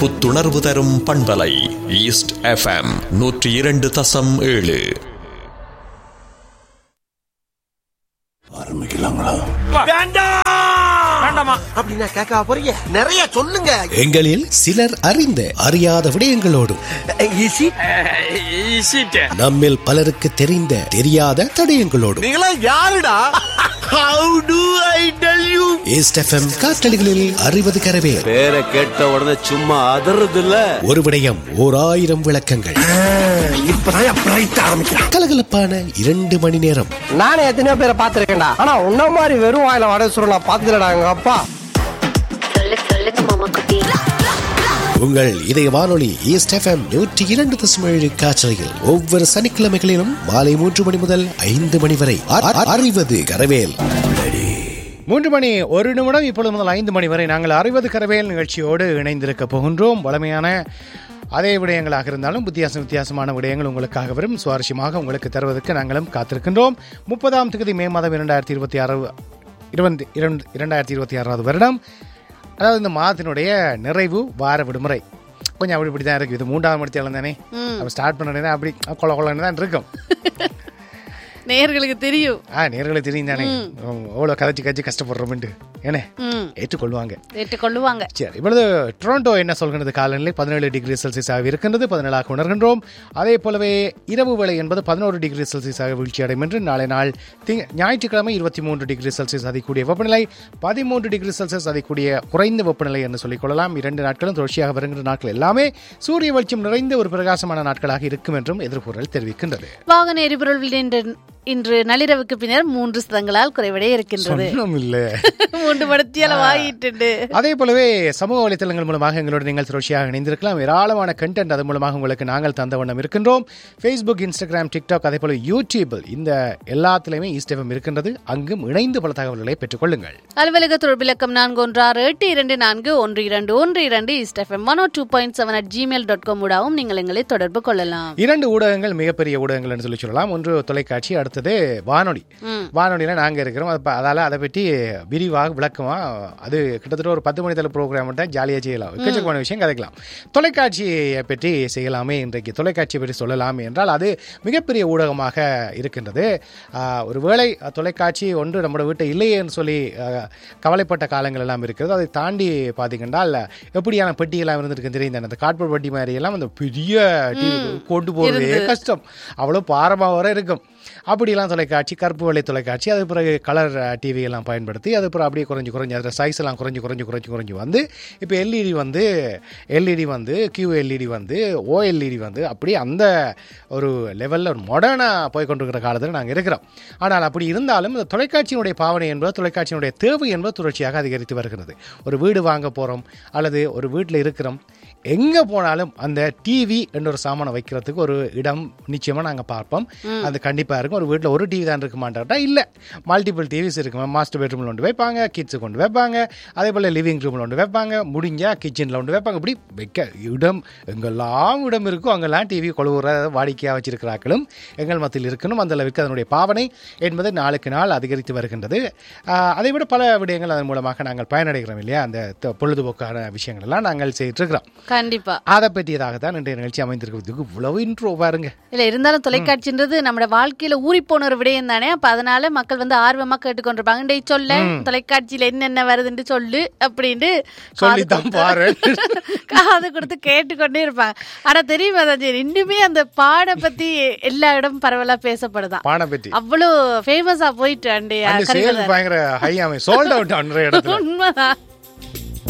புத்துணர்வு தரும் பண்பலை ஈஸ்ட் எஃப்எம் நூற்றி இரண்டு தசம் ஏழு ஆரம்பிக்கலாங்களா அப்படின்னா கேட்க போறீங்க நிறைய சொல்லுங்க எங்களில் சிலர் அறிந்த அறியாத விடயங்களோடும் ஈசி நம்மில் பலருக்கு தெரிந்த தெரியாத தடயங்களோடும் நீங்களா யாருடா how do I tell you East FM காற்றலிகளில் அறிவது கரவே பேரை கேட்ட உடனே சும்மா அதறது இல்ல ஒரு விடயம் ஓர் ஆயிரம் விளக்கங்கள் இப்பதான் பிரைட் ஆரம்பிக்கிறான் கலகலப்பான இரண்டு மணி நேரம் நானே எத்தனையோ பேரை பார்த்திருக்கேன்டா ஆனா உன்ன மாதிரி வெறும் வாயில வடை சுருள் நான் பார்த்ததுலடா எங்க அப்பா சொல்லு சொல்லுங்க மாமா குட்டி உங்கள் இதய வானொலி ஈஸ்ட் எஃப்எம் நூற்றி இரண்டு தசம் ஏழு காற்றலையில் ஒவ்வொரு சனிக்கிழமைகளிலும் மாலை மூன்று மணி முதல் ஐந்து மணி வரை அ- அ- அறிவது கரவேல் மூன்று மணி ஒரு நிமிடம் இப்பொழுது முதல் ஐந்து மணி வரை நாங்கள் அறுபது கரவேல் நிகழ்ச்சியோடு இணைந்திருக்க போகின்றோம் வளமையான அதே விடயங்களாக இருந்தாலும் வித்தியாசம் வித்தியாசமான விடயங்கள் உங்களுக்காக வரும் சுவாரஸ்யமாக உங்களுக்கு தருவதற்கு நாங்களும் காத்திருக்கின்றோம் முப்பதாம் தேதி மே மாதம் இரண்டாயிரத்தி இருபத்தி ஆறு இருபத்தி இரண்டு இரண்டாயிரத்தி இருபத்தி ஆறாவது வருடம் அதாவது இந்த மாதத்தினுடைய நிறைவு வார விடுமுறை கொஞ்சம் அப்படி இப்படி தான் இருக்குது இது மூன்றாவது மணித்தேலம் தானே அப்போ ஸ்டார்ட் பண்ண அப்படி கொல கொலன்னு தான் இருக்கும் நேயர்களுக்கு தெரியும் ஆ நேர்களை தெரியும் தானே எவ்வளோ கதைச்சு கதைச்சு கஷ்டப்படுறோம்ட்டு என்ன ம் ஏற்றுக்கொள்வாங்க ஏற்றுக்கொள்ளுவாங்க சரி இப்பொழுது டொரண்டோ என்ன சொல்கிறது காலநிலை பதினேழு டிகிரி செல்சியஸாக இருக்கின்றது பதினேழாக உணர்கின்றோம் அதே போலவே இரவு வேளை என்பது பதினோரு டிகிரி செல்சியஸாக வீழ்ச்சி அடையும் என்று நாளை நாள் திங் ஞாயிற்றுக்கிழமை இருபத்தி மூன்று டிகிரி செல்சியஸ் அதிகூடிய வெப்பநிலை பதிமூன்று டிகிரி செல்சியஸ் அதிகூடிய குறைந்த வெப்பநிலை என்று சொல்லிக் கொள்ளலாம் இரண்டு நாட்களும் தொடர்ச்சியாக வருகின்ற நாட்கள் எல்லாமே சூரிய வெளிச்சம் நிறைந்த ஒரு பிரகாசமான நாட்களாக இருக்கும் என்றும் எதிர்கூறல் தெரிவிக்கின்றது வாகன எரிபொருள் விலை இன்று இன்று நள்ளிரவுக்கு பின்னர் மூன்று சதங்களால் குறைவடைய இருக்கின்றது சொன்னம் இல்லை மூன்று மடத்தியால வாங்கிட்டு அதே போலவே சமூக வலைத்தளங்கள் மூலமாக எங்களோட நீங்கள் தொடர்ச்சியாக இணைந்திருக்கலாம் ஏராளமான கண்டென்ட் அது மூலமாக உங்களுக்கு நாங்கள் தந்த வண்ணம் இருக்கின்றோம் ஃபேஸ்புக் இன்ஸ்டாகிராம் டிக்டாக் அதே போல யூடியூபில் இந்த எல்லாத்திலையுமே ஈஸ்டெஃபம் இருக்கின்றது அங்கும் இணைந்து பல தகவல்களை பெற்றுக்கொள்ளுங்கள் அலுவலக தொடர்பிலக்கம் நான்கு ஒன்று ஆறு எட்டு இரண்டு நான்கு ஒன்று இரண்டு ஒன்று இரண்டு East FM one two point seven at Gmail dot com ஊடாகவும் நீங்கள் எங்களை தொடர்பு கொள்ளலாம் இரண்டு ஊடகங்கள் மிகப்பெரிய ஊடகங்கள் என்று சொல்லி சொல்லலாம் ஒன்று தொலைக்காட்சி அடுத்தது வானொலி வானொலியில் நாங்கள் இருக்கிறோம் அது ப- அதால அதை பற்றி விரிவாக விளக்கமா அது கிட்டத்தட்ட ஒரு பத்து மணி தலை ப்ரோக்ராம் தான் ஜாலியாக செய்யலாம் எக்கச்சக்கமான விஷயம் கதைக்கலாம் தொலைக்காட்சியை பற்றி செய்யலாமே இன்றைக்கு தொலைக்காட்சியை பற்றி சொல்லலாமே என்றால் அது மிகப்பெரிய ஊடகமாக இருக்கின்றது ஆஹ், ஒருவேளை தொலைக்காட்சி ஒன்று நம்மளோட வீட்டை இல்லையேன்னு சொல்லி ஆஹ், கவலைப்பட்ட காலங்கள் எல்லாம் இருக்கிறது அதை தாண்டி பார்த்தீங்கன்னா எப்படியான பெட்டியெல்லாம் இருந்திருக்கு தெரியும் தானே அந்த கார்ட்போர்ட் பெட்டி மாதிரி எல்லாம் அந்த பெரிய டிவி கொண்டு போகிறதே கஷ்டம் அவ்வளோ பாரமாக வர இருக்கும் அப்படிலாம் தொலைக்காட்சி கருப்பு வெள்ளை தொலைக்காட்சி அது பிறகு கலர் டிவி எல்லாம் பயன்படுத்தி அது பிறகு அப்படியே குறைஞ்சு குறைஞ்சு அதில் சைஸ் எல்லாம் குறைஞ்சு குறைஞ்சு குறைஞ்சு குறைஞ்சு வந்து இப்போ எல்இடி வந்து எல்இடி வந்து கியூ எல்இடி வந்து ஓஎல்இடி வந்து அப்படி அந்த ஒரு லெவலில் ஒரு மாடர்னாக போய் கொண்டிருக்கிற காலத்தில் நாங்கள் இருக்கிறோம் ஆனால் அப்படி இருந்தாலும் இந்த தொலைக்காட்சியினுடைய பாவனை என்பது தொலைக்காட்சியினுடைய தேவை என்பது தொடர்ச்சியாக அதிகரித்து வருகிறது ஒரு வீடு வாங்க போகிறோம் அல்லது ஒரு வீட்டில் இருக்கிறோம் எங்கே போனாலும் அந்த டிவி என்ற ஒரு சாமானை வைக்கிறதுக்கு ஒரு இடம் நிச்சயமாக நாங்கள் பார்ப்போம் அது கண்டிப்பாக இருக்கும் ஒரு வீட்டில் ஒரு டிவி தான் இருக்குமான்ட்டா இல்லை மல்டிபிள் டிவிஸ் இருக்கும் மாஸ்டர் பெட்ரூமில் ஒன்று வைப்பாங்க கிட்ஸு கொண்டு வைப்பாங்க அதே போல் லிவிங் ரூமில் ஒன்று வைப்பாங்க முடிஞ்சால் கிச்சனில் ஒன்று வைப்பாங்க இப்படி வைக்க இடம் எங்கெல்லாம் இடம் இருக்கோ அங்கெல்லாம் டிவி கொழுவுற வாடிக்கையாக வச்சிருக்கிறார்களும் எங்கள் மத்தியில் இருக்கணும் அந்த அளவுக்கு அதனுடைய பாவனை என்பது நாளுக்கு நாள் அதிகரித்து வருகின்றது ஆஹ் அதை விட பல விடயங்கள் அதன் மூலமாக நாங்கள் பயனடைகிறோம் இல்லையா அந்த த- பொழுதுபோக்கான விஷயங்கள் எல்லாம் நாங்கள் செய்துட்டு இருக்கிறோம் கண்டிப்பா அதை பற்றியதாக தான் இன்றைய நிகழ்ச்சி அமைந்திருக்கிறதுக்கு இவ்வளவு இன்ட்ரோ பாருங்க இல்ல இருந்தாலும் தொலைக்காட்சின்றது நம்ம வாழ்க்கையில ஊறி போன ஒரு விடயம் தானே அப்ப அதனால மக்கள் வந்து ஆர்வமா கேட்டுக்கொண்டிருப்பாங்க டேய் சொல்ல தொலைக்காட்சியில என்னென்ன வருதுன்னு சொல்லு அப்படின்ட்டு காது சொல்லித்தான் கொடுத்து- பாரு. காது கொடுத்து கேட்டுக்கொண்டே இருப்பாங்க ஆனா தெரியுமா தஞ்சை இன்னுமே அந்த பாட பத்தி எல்லா இடமும் பரவலா பேசப்படுதான் பானை பற்றி அவ்வளவு ஃபேமஸா போயிட்டு அண்டைய அந்த சேல் பயங்கர ஹை ஆமை சோல்ட் அவுட் அன்ற இடத்துல உண்மைதான்